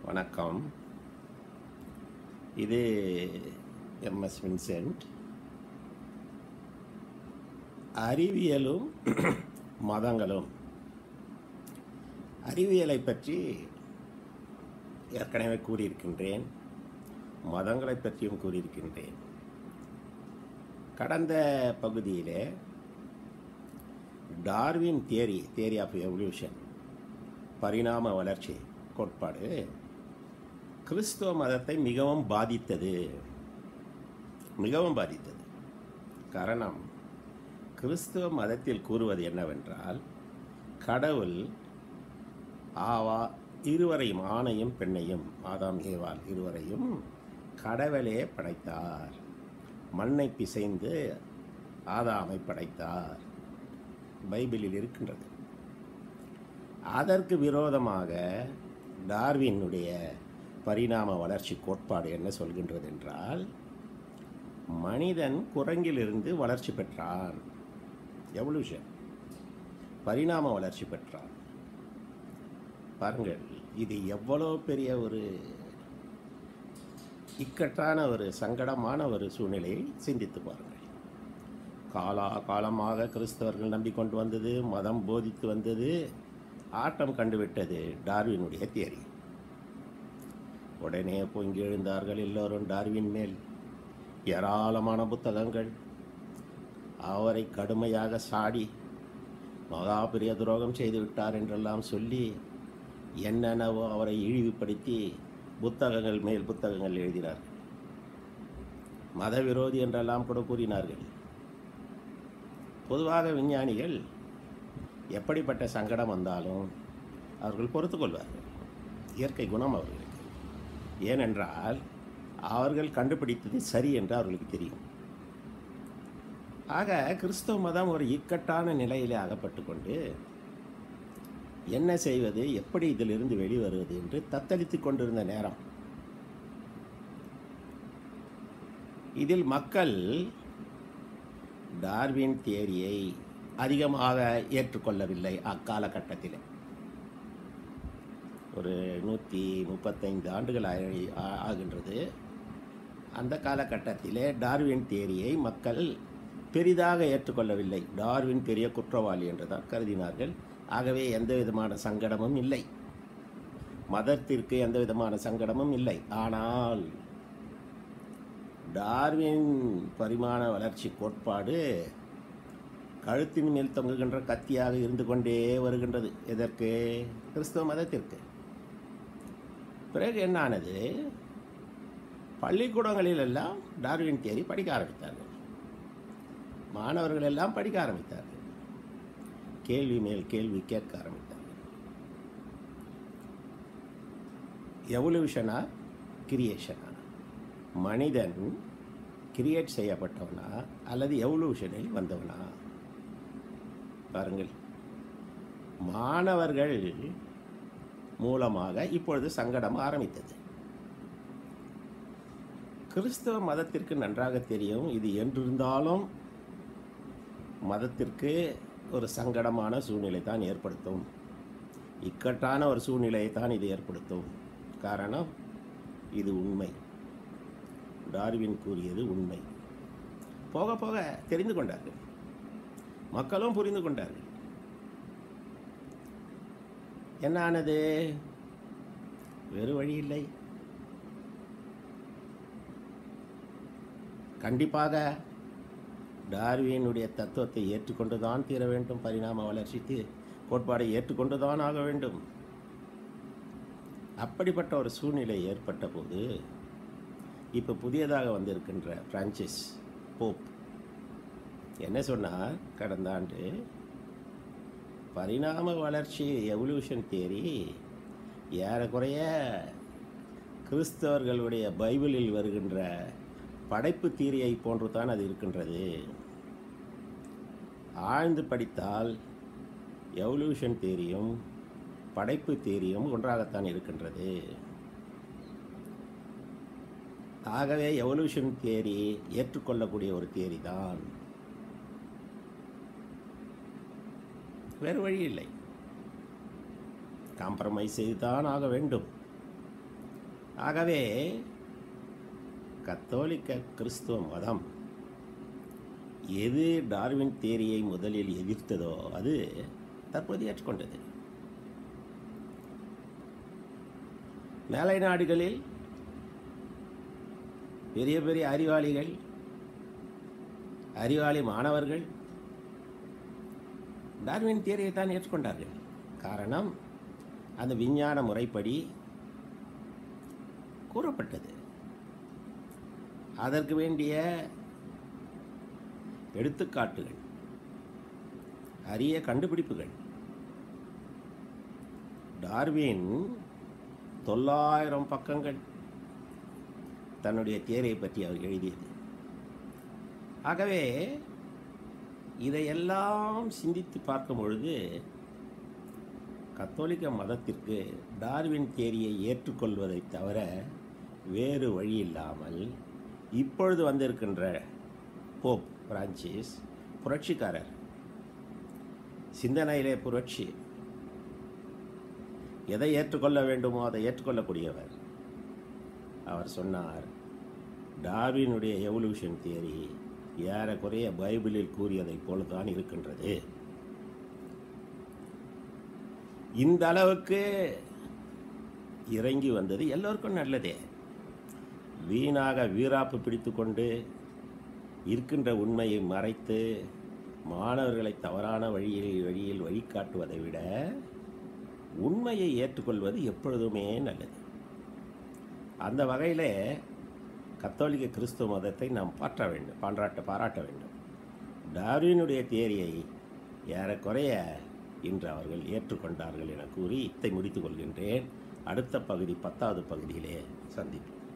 வணக்கம் இது MS Vincent அறிவியலும் மதங்களும் அறிவியலை பற்றி ஏற்கனவே கூறியிருக்கின்றேன் மதங்களை பற்றியும் கூறியிருக்கின்றேன் கடந்த பகுதியிலே Darwin theory theory of evolution பரிணாம வளர்ச்சி கோட்பாடு கிறிஸ்துவ மதத்தை மிகவும் பாதித்தது மிகவும் பாதித்தது காரணம் கிறிஸ்துவ மதத்தில் கூறுவது என்னவென்றால் கடவுள் ஆவா இருவரையும் ஆணையும் பெண்ணையும் ஆதாம் ஏவாள் இருவரையும் கடவுளே படைத்தார் மண்ணை பிசைந்து ஆதாமை படைத்தார் பைபிளில் இருக்கின்றது அதற்கு விரோதமாக டார்வினுடைய பரிணாம வளர்ச்சி கோட்பாடு என்ன சொல்கின்றது என்றால் மனிதன் குரங்கிலிருந்து வளர்ச்சி பெற்றான் எவல்யூஷன் பரிணாம வளர்ச்சி பெற்றான் பாருங்கள் இது எவ்வளோ பெரிய ஒரு இக்கட்டான ஒரு சங்கடமான ஒரு சூழ்நிலையை சிந்தித்து பாருங்கள் காலா காலமாக கிறிஸ்தவர்கள் நம்பிக்கொண்டு வந்தது மதம் போதித்து வந்தது ஆட்டம் கண்டுவிட்டது டார்வினுடைய தியரி உடனே பொங்கி எழுந்தார்கள் எல்லோரும் டார்வின் மேல் ஏராளமான புத்தகங்கள் அவரை கடுமையாக சாடி மகா பெரிய துரோகம் செய்து விட்டார் என்றெல்லாம் சொல்லி என்னென்னவோ அவரை இழிவுபடுத்தி புத்தகங்கள் மேல் புத்தகங்கள் எழுதினார்கள் மத விரோதி என்றெல்லாம் கூட கூறினார்கள் பொதுவாக விஞ்ஞானிகள் எப்படிப்பட்ட சங்கடம் வந்தாலும் அவர்கள் பொறுத்துக்கொள்வார்கள் இயற்கை குணம் அவர்களுக்கு ஏனென்றால் அவர்கள் கண்டுபிடித்தது சரி என்று அவர்களுக்கு தெரியும் ஆக கிறிஸ்தவ மதம் ஒரு இக்கட்டான நிலையிலே அகப்பட்டு கொண்டு என்ன செய்வது எப்படி இதிலிருந்து வெளிவருவது என்று தத்தளித்து கொண்டிருந்த நேரம் இதில் மக்கள் டார்வின் தியரியை அதிகமாக ஏற்றுக்கொள்ளவில்லை அக்காலகட்டத்தில் ஒரு நூற்றி முப்பத்தைந்து ஆண்டுகள் ஆகி- ஆ- ஆகின்றது அந்த காலகட்டத்திலே டார்வின் தியரியை மக்கள் பெரிதாக ஏற்றுக்கொள்ளவில்லை டார்வின் பெரிய குற்றவாளி என்று தான் கருதினார்கள் ஆகவே எந்த விதமான சங்கடமும் இல்லை மதத்திற்கு எந்த விதமான சங்கடமும் இல்லை ஆனால் டார்வின் பரிமாண வளர்ச்சி கோட்பாடு கழுத்தின் மேல் தொங்குகின்ற கத்தியாக இருந்து கொண்டே வருகின்றது எதற்கு கிறிஸ்தவ மதத்திற்கு பிறகு என்ன ஆனது பள்ளிக்கூடங்களில் எல்லாம் டார்வின் தியரி படிக்க ஆரம்பித்தார்கள் மாணவர்கள் எல்லாம் படிக்க ஆரம்பித்தார்கள் கேள்வி மேல் கேள்வி கேட்க ஆரம்பித்தார்கள் எவல்யூஷனா கிரியேஷனா மனிதன் கிரியேட் செய்யப்பட்டவனா அல்லது எவல்யூஷனில் வந்தவனா பாருங்கள் மாணவர்கள் மூலமாக இப்பொழுது சங்கடம் ஆரம்பித்தது கிறிஸ்தவ மதத்திற்கு நன்றாக தெரியும் இது என்றிருந்தாலும் மதத்திற்கு ஒரு சங்கடமான சூழ்நிலை தான் ஏற்படுத்தும் இக்கட்டான ஒரு சூழ்நிலையை தான் இது ஏற்படுத்தும் காரணம் இது உண்மை டார்வின் கூறியது உண்மை போக போக தெரிந்து கொண்டார்கள் மக்களும் புரிந்து கொண்டார்கள் என்ன ஆனது வேறு வழி இல்லை கண்டிப்பாக டார்வினுடைய தத்துவத்தை ஏற்றுக்கொண்டுதான் தீர வேண்டும் பரிணாம வளர்ச்சிக்கு கோட்பாடை ஏற்றுக்கொண்டுதான் ஆக வேண்டும் அப்படிப்பட்ட ஒரு சூழ்நிலை ஏற்பட்ட போது இப்போ புதியதாக வந்திருக்கின்ற பிரான்சிஸ் போப் என்ன சொன்னார் கடந்த ஆண்டு பரிணாம வளர்ச்சி எவல்யூஷன் தியரி ஏறக்குறைய கிறிஸ்தவர்களுடைய பைபிளில் வருகின்ற படைப்பு தீரியை போன்று தான் அது இருக்கின்றது ஆழ்ந்து படித்தால் எவல்யூஷன் தேரியும் படைப்பு தேரியும் ஒன்றாகத்தான் இருக்கின்றது ஆகவே எவல்யூஷன் தியரி ஏற்றுக்கொள்ளக்கூடிய ஒரு தியரி தான் வேறு வழி இல்லை காம்ப்ரமைஸ் செய்து தான் ஆக வேண்டும் ஆகவே கத்தோலிக்க கிறிஸ்துவ மதம் எது டார்வின் தேரியை முதலில் எதிர்த்ததோ அது தற்போது ஏற்றுக்கொண்டது மேலை நாடுகளில் பெரிய பெரிய அறிவாளிகள் அறிவாளி மாணவர்கள் டார்வின் தியரியை தான் ஏற்றுக்கொண்டார்கள் காரணம் அந்த விஞ்ஞான முறைப்படி கூறப்பட்டது அதற்கு வேண்டிய எடுத்துக்காட்டுகள் அரிய கண்டுபிடிப்புகள் டார்வின் தொள்ளாயிரம் பக்கங்கள் தன்னுடைய தேரையை பற்றி அவர் எழுதியது ஆகவே இதையெல்லாம் சிந்தித்து பார்க்கும் பொழுது கத்தோலிக்க மதத்திற்கு டார்வின் தேரியை ஏற்றுக்கொள்வதை தவிர வேறு வழி இல்லாமல் இப்பொழுது வந்திருக்கின்ற போப் பிரான்சிஸ் புரட்சிக்காரர் சிந்தனையிலே புரட்சி எதை ஏற்றுக்கொள்ள வேண்டுமோ அதை ஏற்றுக்கொள்ளக்கூடியவர் அவர் சொன்னார் டார்வினுடைய எவல்யூஷன் தியரி ஏறக்குறைய பைபிளில் கூறியதைப் போலதான் இருக்கின்றது இந்த அளவுக்கு இறங்கி வந்தது எல்லோருக்கும் நல்லதே வீணாக வீராப்பு பிடித்து கொண்டு இருக்கின்ற உண்மையை மறைத்து மாணவர்களை தவறான வழியில் வழியில் வழிகாட்டுவதை விட உண்மையை ஏற்றுக்கொள்வது எப்பொழுதுமே நல்லது அந்த வகையில் கத்தோலிக்க கிறிஸ்துவ மதத்தை நாம் பாற்ற வேண்டும் பாராட்ட பாராட்ட வேண்டும் டார்வினுடைய தேரியை ஏறக்குறைய இன்று அவர்கள் ஏற்றுக்கொண்டார்கள் என கூறி இத்தை முடித்துக் கொள்கின்றேன் அடுத்த பகுதி பத்தாவது பகுதியிலே சந்திப்போம்